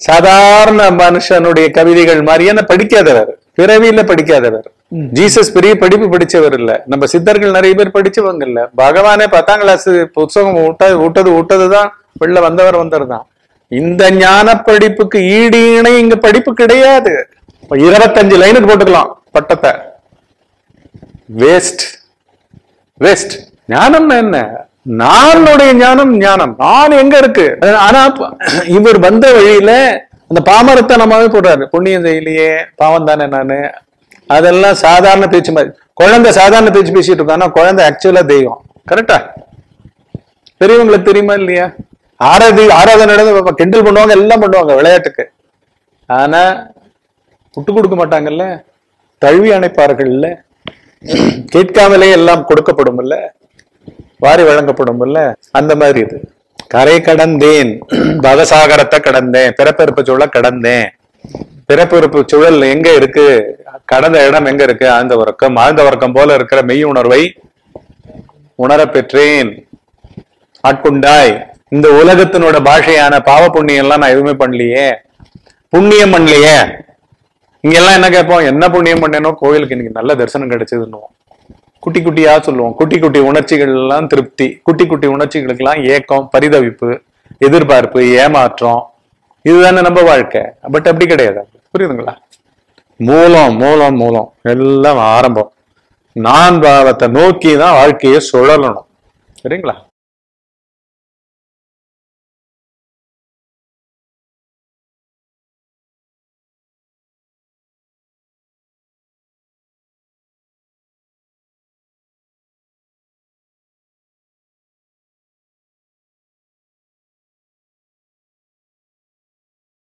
சாதாரண மனுஷனுடைய கவிதைகள் மாதிரியான படிக்காதவர் பிறவியில படிக்காதவர் ஜீசஸ் பெரிய படிப்பு படிச்சவர் இல்ல நம்ம சித்தர்கள் நிறைய பேர் படிச்சவங்க இல்ல பகவானே பத்தாம் கிளாஸ் புத்தகம் விட்ட விட்டது விட்டதுதான் வெளில வந்தவர் வந்தவர் தான் இந்த ஞான படிப்புக்கு ஈடு இணை இங்க படிப்பு கிடையாது இப்ப இருபத்தஞ்சு லைனுக்கு போட்டுக்கலாம் பட்டத்தை வேஸ்ட் வேஸ்ட் ஞானம்னா என்ன நானுடைய ஞானம் ஞானம் நான் எங்க இருக்கு ஆனா ப- இவர் வந்த வழியில அந்த பாமரத்தனமாவே போடுறாரு புண்ணியம் செய்யலையே பாவம் தானே நானு அதெல்லாம் சாதாரண பேச்சு மாதிரி குழந்தை சாதாரண பேச்சு பேசிட்டு இருக்கானா குழந்தை ஆக்சுவலா தெய்வம் கரெக்டா பெரியவங்களுக்கு தெரியுமா இல்லையா ஆராதி ஆராதனை நடந்து கிண்டல் பண்ணுவாங்க எல்லாம் பண்ணுவாங்க விளையாட்டுக்கு ஆனா விட்டு கொடுக்க மாட்டாங்கல்ல தழுவி அணைப்பார்கள் இல்ல கேட்காமலே எல்லாம் கொடுக்கப்படும் இல்ல வாரி வழங்கப்படும் இல்ல அந்த மாதிரி இது கரை கடந்தேன் பவசாகரத்தை கடந்தேன் பிறப்பிறப்பு சூழல கடந்தேன் பிறப்பிறப்பு சூழல் எங்க இருக்கு கடந்த இடம் எங்க இருக்கு ஆழ்ந்த உறக்கம் ஆழ்ந்த உறக்கம் போல இருக்கிற மெய் உணர்வை உணரப் பெற்றேன் ஆட்கொண்டாய் இந்த உலகத்தினோட பாஷையான பாவ புண்ணியம் எல்லாம் நான் எதுவுமே பண்ணலையே புண்ணியம் பண்ணலையே இங்க எல்லாம் என்ன கேட்போம் என்ன புண்ணியம் பண்ணேனோ கோயிலுக்கு இன்னைக்கு நல்ல தரிசனம் கிடைச்சதுன்னுவோம் குட்டி குட்டியா சொல்லுவோம் குட்டி குட்டி உணர்ச்சிகள் எல்லாம் திருப்தி குட்டி குட்டி உணர்ச்சிகளுக்கு எல்லாம் ஏக்கம் பரிதவிப்பு எதிர்பார்ப்பு ஏமாற்றம் இதுதானே நம்ம வாழ்க்கை பட் அப்படி கிடையாது புரியுதுங்களா மூலம் மூலம் மூலம் எல்லாம் ஆரம்பம் நான் பாவத்தை நோக்கி தான் வாழ்க்கையை சுழலணும் சரிங்களா